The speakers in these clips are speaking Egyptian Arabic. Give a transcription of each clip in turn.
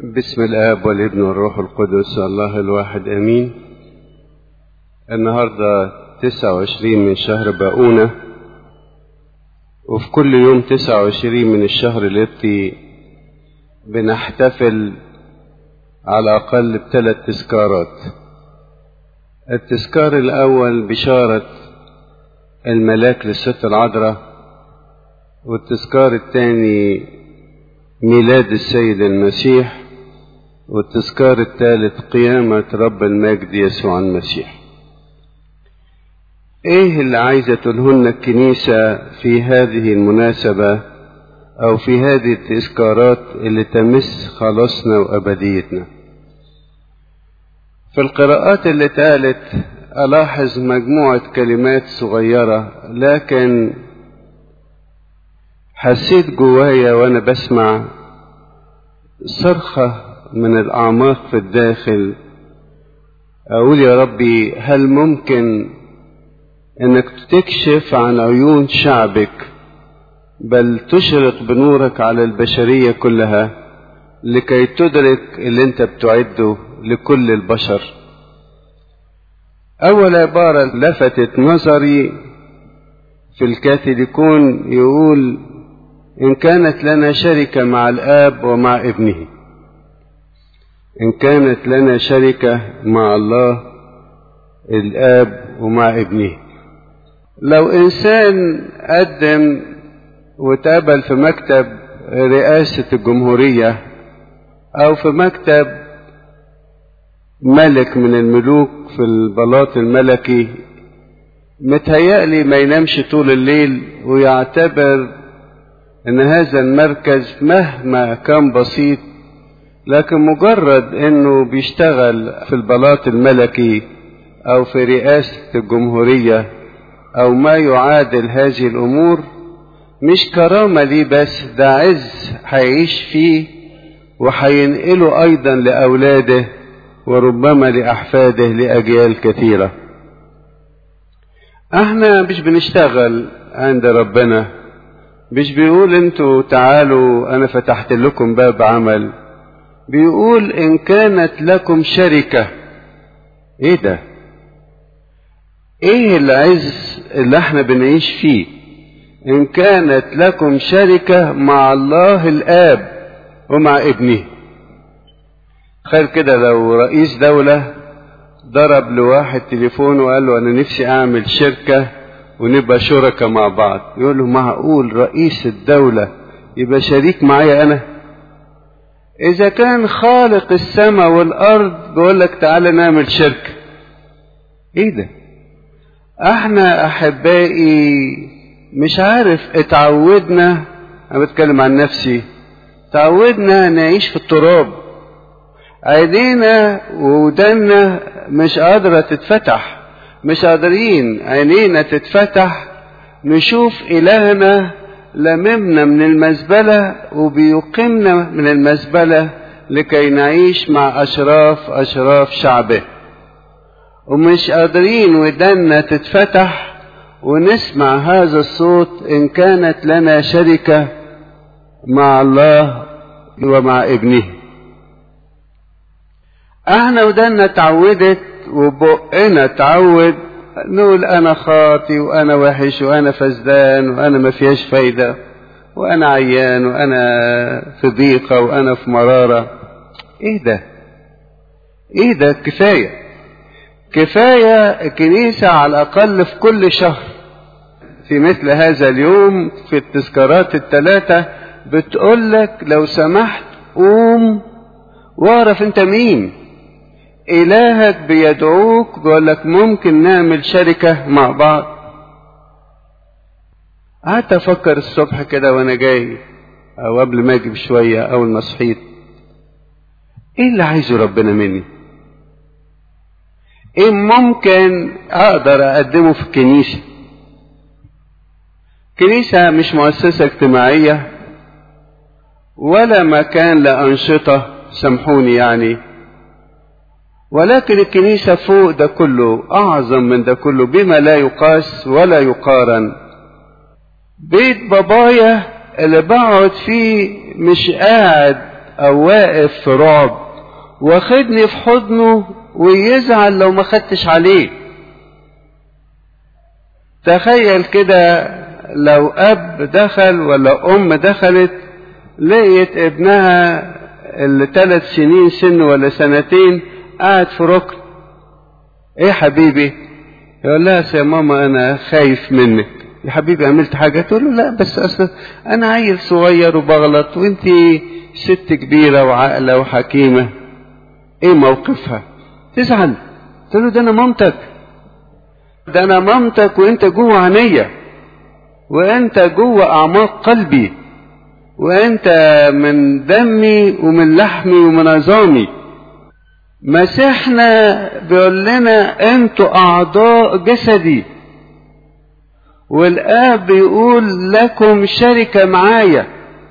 بسم الآب والابن والروح القدس الله الواحد أمين النهاردة تسعة وعشرين من شهر باؤونة وفي كل يوم تسعة وعشرين من الشهر القبطي بنحتفل على الأقل بثلاث تذكارات التذكار الأول بشارة الملاك للست العذراء والتذكار الثاني ميلاد السيد المسيح والتذكار الثالث قيامة رب المجد يسوع المسيح ايه اللي عايزة تقولهن الكنيسة في هذه المناسبة او في هذه التذكارات اللي تمس خلاصنا وابديتنا في القراءات اللي اتقالت الاحظ مجموعة كلمات صغيرة لكن حسيت جوايا وانا بسمع صرخة من الاعماق في الداخل اقول يا ربي هل ممكن انك تكشف عن عيون شعبك بل تشرق بنورك على البشرية كلها لكي تدرك اللي انت بتعده لكل البشر اول عبارة لفتت نظري في الكاثوليكون يقول إن كانت لنا شركة مع الآب ومع ابنه إن كانت لنا شركة مع الله الآب ومع ابنه لو إنسان قدم واتقبل في مكتب رئاسة الجمهورية أو في مكتب ملك من الملوك في البلاط الملكي متهيألي ما ينامش طول الليل ويعتبر ان هذا المركز مهما كان بسيط لكن مجرد انه بيشتغل في البلاط الملكي او في رئاسة الجمهورية او ما يعادل هذه الامور مش كرامة ليه بس ده عز هيعيش فيه وهينقله ايضا لاولاده وربما لاحفاده لاجيال كثيره احنا مش بنشتغل عند ربنا مش بيقول انتوا تعالوا انا فتحت لكم باب عمل بيقول ان كانت لكم شركة ايه ده ايه العز اللي احنا بنعيش فيه ان كانت لكم شركة مع الله الاب ومع ابنه خير كده لو رئيس دولة ضرب لواحد تليفون وقال له انا نفسي اعمل شركة ونبقى شركاء مع بعض يقول له معقول رئيس الدولة يبقى شريك معايا انا اذا كان خالق السماء والارض بيقول لك تعالى نعمل شركة ايه ده احنا احبائي مش عارف اتعودنا انا بتكلم عن نفسي تعودنا نعيش في التراب عينينا وودنا مش قادرة تتفتح مش قادرين عينينا تتفتح نشوف إلهنا لممنا من المزبلة وبيقيمنا من المزبلة لكي نعيش مع أشراف أشراف شعبه ومش قادرين ودنا تتفتح ونسمع هذا الصوت إن كانت لنا شركة مع الله ومع ابنه احنا ودنا اتعودت وبقنا اتعود نقول انا خاطي وانا وحش وانا فسدان وانا ما فيهاش فايدة وانا عيان وانا في ضيقة وانا في مرارة ايه ده ايه ده كفاية كفاية الكنيسة على الاقل في كل شهر في مثل هذا اليوم في التذكارات الثلاثة بتقولك لو سمحت قوم واعرف انت مين إلهك بيدعوك بيقول لك ممكن نعمل شركة مع بعض قعدت أفكر الصبح كده وأنا جاي أو قبل ما أجي بشوية أول ما صحيت إيه اللي عايزه ربنا مني؟ إيه ممكن أقدر أقدمه في الكنيسة؟ كنيسة مش مؤسسة اجتماعية ولا مكان لأنشطة سامحوني يعني ولكن الكنيسة فوق ده كله أعظم من ده كله بما لا يقاس ولا يقارن بيت بابايا اللي بقعد فيه مش قاعد او واقف في رعب واخدني في حضنه ويزعل لو ما خدتش عليه تخيل كده لو اب دخل ولا ام دخلت لقيت ابنها اللي ثلاث سنين سن ولا سنتين قاعد في ركن ايه حبيبي يقول لها يا ماما انا خايف منك يا حبيبي عملت حاجه تقول له لا بس اصلا انا عيل صغير وبغلط وانت ست كبيره وعاقله وحكيمه ايه موقفها تزعل تقول له ده انا مامتك ده انا مامتك وانت جوه عينيا وانت جوه اعماق قلبي وانت من دمي ومن لحمي ومن عظامي مسيحنا بيقول لنا انتوا اعضاء جسدي والاب بيقول لكم شركه معايا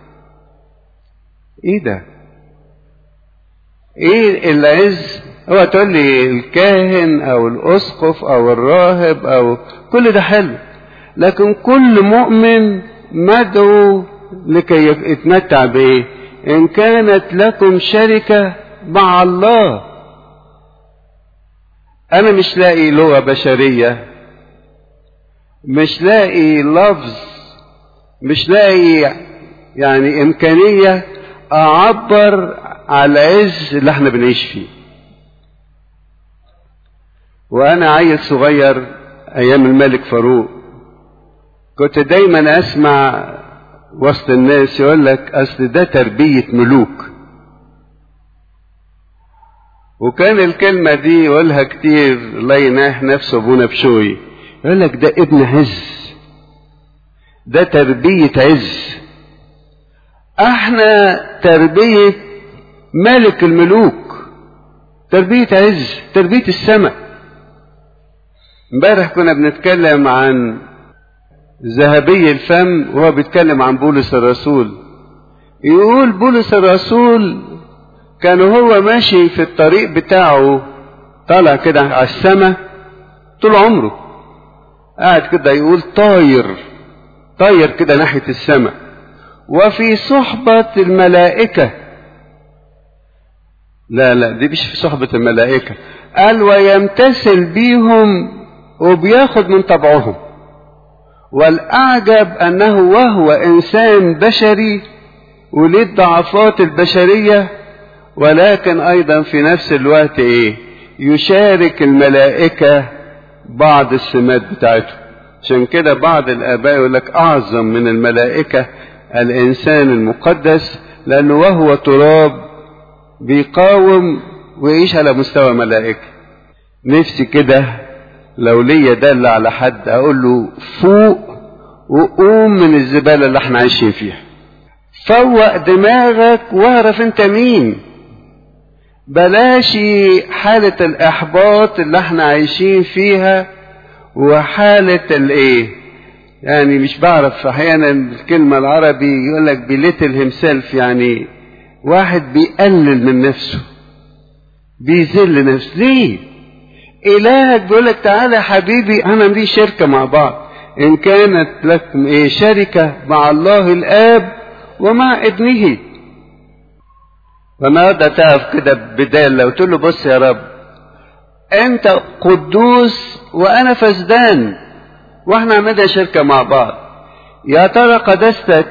ايه ده ايه العز هو تقول لي الكاهن او الاسقف او الراهب او كل ده حلو لكن كل مؤمن مدعو لكي يتمتع بايه ان كانت لكم شركه مع الله انا مش لاقي لغه بشريه مش لاقي لفظ مش لاقي يعني امكانيه اعبر على العز اللي احنا بنعيش فيه وانا عيل صغير ايام الملك فاروق كنت دايما اسمع وسط الناس يقول لك اصل ده تربيه ملوك وكان الكلمة دي يقولها كتير الله يناح نفسه ابونا بشوي يقول لك ده ابن عز ده تربية عز احنا تربية ملك الملوك تربية عز تربية السماء امبارح كنا بنتكلم عن ذهبي الفم وهو بيتكلم عن بولس الرسول يقول بولس الرسول كان هو ماشي في الطريق بتاعه طالع كده على السماء طول عمره قاعد كده يقول طاير طاير كده ناحية السماء وفي صحبة الملائكة لا لا دي مش في صحبة الملائكة قال ويمتثل بيهم وبياخد من طبعهم والأعجب أنه وهو إنسان بشري وليه الضعفات البشرية ولكن أيضا في نفس الوقت إيه يشارك الملائكة بعض السمات بتاعته عشان كده بعض الآباء يقول لك أعظم من الملائكة الإنسان المقدس لأنه وهو تراب بيقاوم ويعيش على مستوى ملائكة نفسي كده لو ليا دل على حد أقول له فوق وقوم من الزبالة اللي احنا عايشين فيها فوق دماغك واعرف انت مين بلاش حالة الإحباط اللي احنا عايشين فيها وحالة الايه يعني مش بعرف احيانا الكلمة العربي يقول لك بليتل هيمسيلف يعني واحد بيقلل من نفسه بيذل نفسه ليه إلهك بيقول لك تعالى يا حبيبي أنا لي شركة مع بعض إن كانت لكم إيه شركة مع الله الآب ومع ابنه فالنهارده تعرف كده بدال لو تقول له بص يا رب انت قدوس وانا فسدان واحنا عملنا شركة مع بعض يا ترى قداستك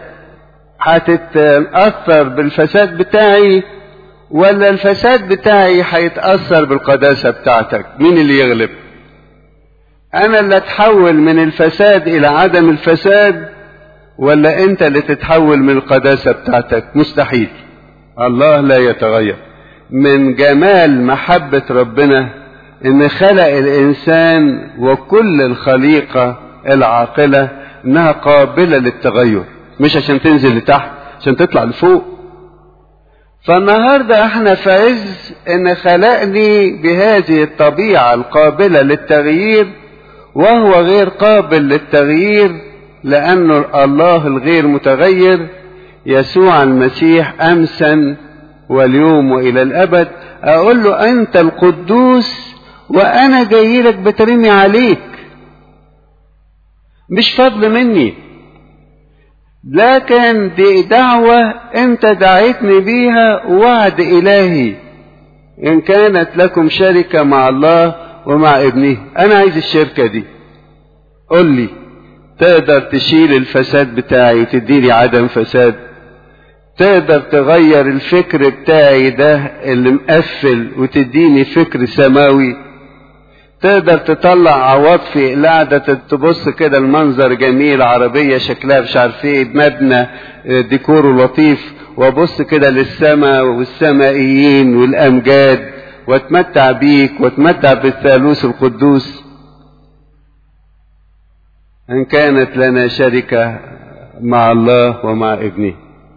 هتتأثر بالفساد بتاعي ولا الفساد بتاعي هيتأثر بالقداسة بتاعتك مين اللي يغلب انا اللي اتحول من الفساد الى عدم الفساد ولا انت اللي تتحول من القداسة بتاعتك مستحيل الله لا يتغير من جمال محبة ربنا ان خلق الانسان وكل الخليقة العاقلة انها قابلة للتغير مش عشان تنزل لتحت عشان تطلع لفوق فالنهاردة احنا في عز ان خلقني بهذه الطبيعة القابلة للتغيير وهو غير قابل للتغيير لأنه الله الغير متغير يسوع المسيح أمسا واليوم وإلى الأبد أقول له أنت القدوس وأنا جاي لك بترمي عليك مش فضل مني لكن دي دعوة انت دعيتني بيها وعد الهي ان كانت لكم شركة مع الله ومع ابنه انا عايز الشركة دي قل لي تقدر تشيل الفساد بتاعي وتديني عدم فساد تقدر تغير الفكر بتاعي ده اللي مقفل وتديني فكر سماوي تقدر تطلع عواطفي قاعدة تبص كده المنظر جميل عربية شكلها مش عارف ايه مبنى ديكوره لطيف وابص كده للسماء والسمائيين والامجاد واتمتع بيك واتمتع بالثالوث القدوس ان كانت لنا شركة مع الله ومع ابنه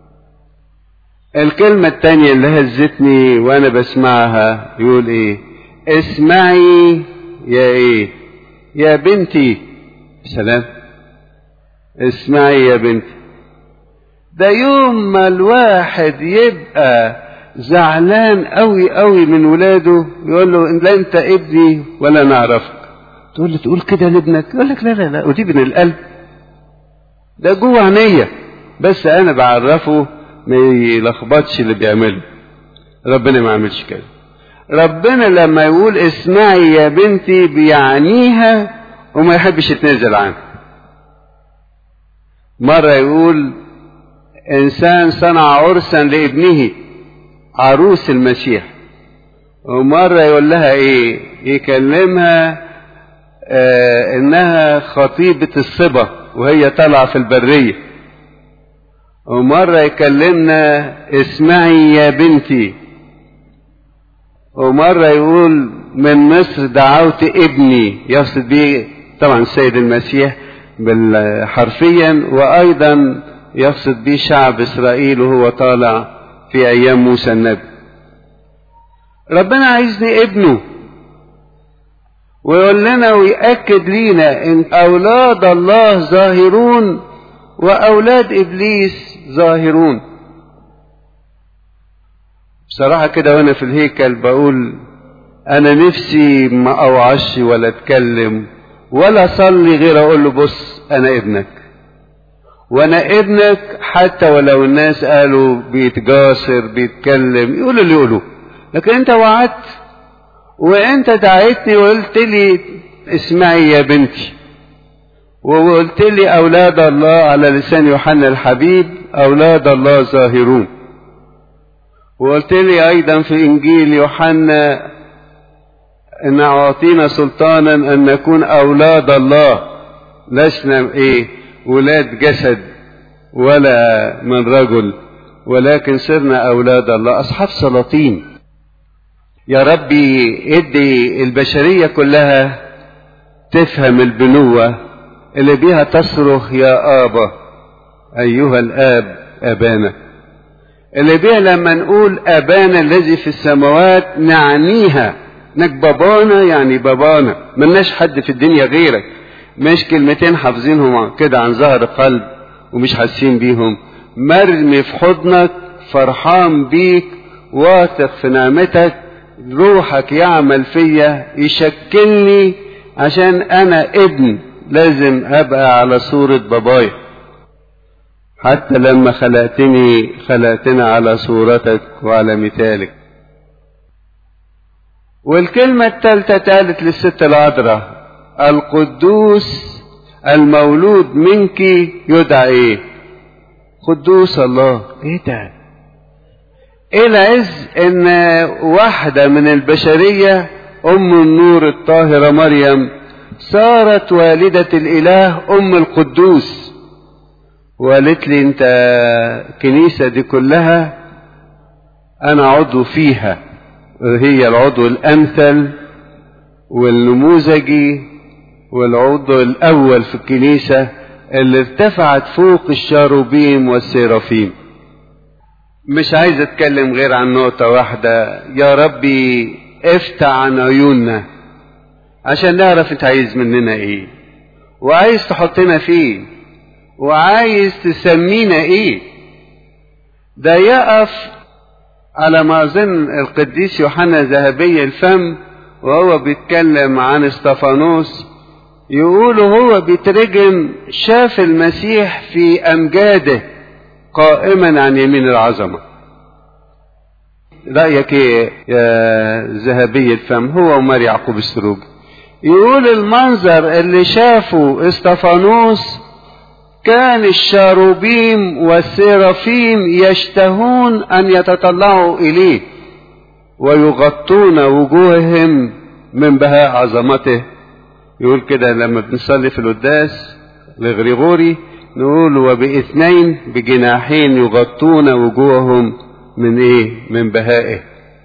الكلمة التانية اللي هزتني وانا بسمعها يقول ايه اسمعي يا ايه يا بنتي سلام اسمعي يا بنتي ده يوم ما الواحد يبقى زعلان قوي قوي من ولاده يقول له لا انت ابني ولا نعرفك تقول له تقول كده لابنك يقول لك لا لا لا ودي من القلب ده جوه عينيا بس انا بعرفه ما يلخبطش اللي بيعمله ربنا ما يعملش كده ربنا لما يقول اسمعي يا بنتي بيعنيها وما يحبش يتنازل عنها مرة يقول إنسان صنع عرسا لابنه عروس المسيح ومرة يقول لها إيه يكلمها آه إنها خطيبة الصبا وهي طالعة في البرية ومرة يكلمنا اسمعي يا بنتي ومرة يقول من مصر دعوت ابني يقصد به طبعا السيد المسيح حرفيا وأيضا يقصد به شعب إسرائيل وهو طالع في أيام موسى النبي ربنا عايزني ابنه ويقول لنا ويأكد لينا إن أولاد الله ظاهرون وأولاد إبليس ظاهرون بصراحة كده وأنا في الهيكل بقول أنا نفسي ما أوعش ولا أتكلم ولا أصلي غير أقول له بص أنا ابنك وأنا ابنك حتى ولو الناس قالوا بيتجاسر بيتكلم يقولوا اللي يقولوا لكن أنت وعدت وأنت دعيتني وقلت لي اسمعي يا بنتي وقلت لي أولاد الله على لسان يوحنا الحبيب أولاد الله ظاهرون وقلت لي أيضا في إنجيل يوحنا إن أعطينا سلطانا أن نكون أولاد الله لسنا إيه ولاد جسد ولا من رجل ولكن صرنا أولاد الله أصحاب سلاطين يا ربي ادي البشرية كلها تفهم البنوة اللي بيها تصرخ يا آبا أيها الآب أبانا اللي بيها لما نقول أبانا الذي في السماوات نعنيها انك بابانا يعني بابانا ملناش حد في الدنيا غيرك مش كلمتين حافظينهم كده عن ظهر قلب ومش حاسين بيهم مرمي في حضنك فرحان بيك واثق في نعمتك روحك يعمل فيا يشكلني عشان انا ابن لازم ابقى على صورة بابايا حتى لما خلقتني خلقتنا على صورتك وعلى مثالك والكلمة الثالثة قالت للست العذراء القدوس المولود منك يدعى ايه قدوس الله ايه ده ايه العز ان واحدة من البشرية ام النور الطاهرة مريم صارت والدة الاله ام القدوس وقالت لي انت كنيسة دي كلها انا عضو فيها هي العضو الامثل والنموذجي والعضو الاول في الكنيسة اللي ارتفعت فوق الشاروبيم والسيرافيم مش عايز اتكلم غير عن نقطة واحدة يا ربي افتح عن عيوننا عشان نعرف انت عايز مننا ايه وعايز تحطنا فيه وعايز تسمينا ايه ده يقف على ما اظن القديس يوحنا ذهبي الفم وهو بيتكلم عن استفانوس يقولوا هو بيترجم شاف المسيح في أمجاده قائما عن يمين العظمة رأيك ايه يا ذهبي الفم هو ومار يعقوب السروج يقول المنظر اللي شافه استفانوس كان الشاروبيم والسيرافيم يشتهون أن يتطلعوا إليه ويغطون وجوههم من بهاء عظمته يقول كده لما بنصلي في القداس لغريغوري نقول وباثنين بجناحين يغطون وجوههم من ايه من بهائه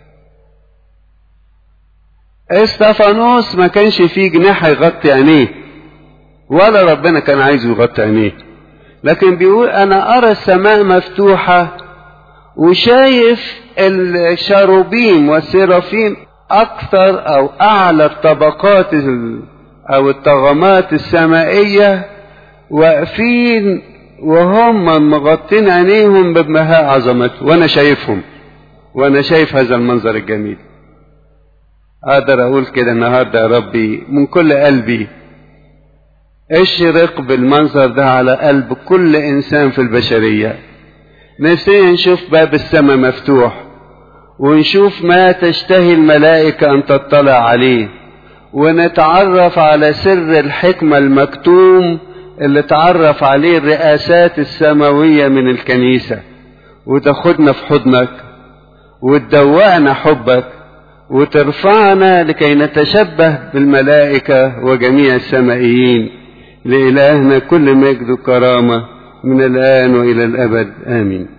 استفانوس ما كانش فيه جناح يغطي عينيه ولا ربنا كان عايز يغطي عينيه لكن بيقول انا ارى السماء مفتوحة وشايف الشاروبيم والسيرافيم اكثر او اعلى الطبقات او الطغمات السمائية واقفين وهم مغطين عينيهم بمهاء عظمته وانا شايفهم وانا شايف هذا المنظر الجميل اقدر اقول كده النهارده يا ربي من كل قلبي اشرق بالمنظر ده على قلب كل انسان في البشريه نفسي نشوف باب السماء مفتوح ونشوف ما تشتهي الملائكه ان تطلع عليه ونتعرف على سر الحكمه المكتوم اللي تعرف عليه الرئاسات السماويه من الكنيسه وتاخدنا في حضنك وتدوقنا حبك وترفعنا لكي نتشبه بالملائكة وجميع السمائيين لإلهنا كل مجد وكرامة من الآن وإلى الأبد آمين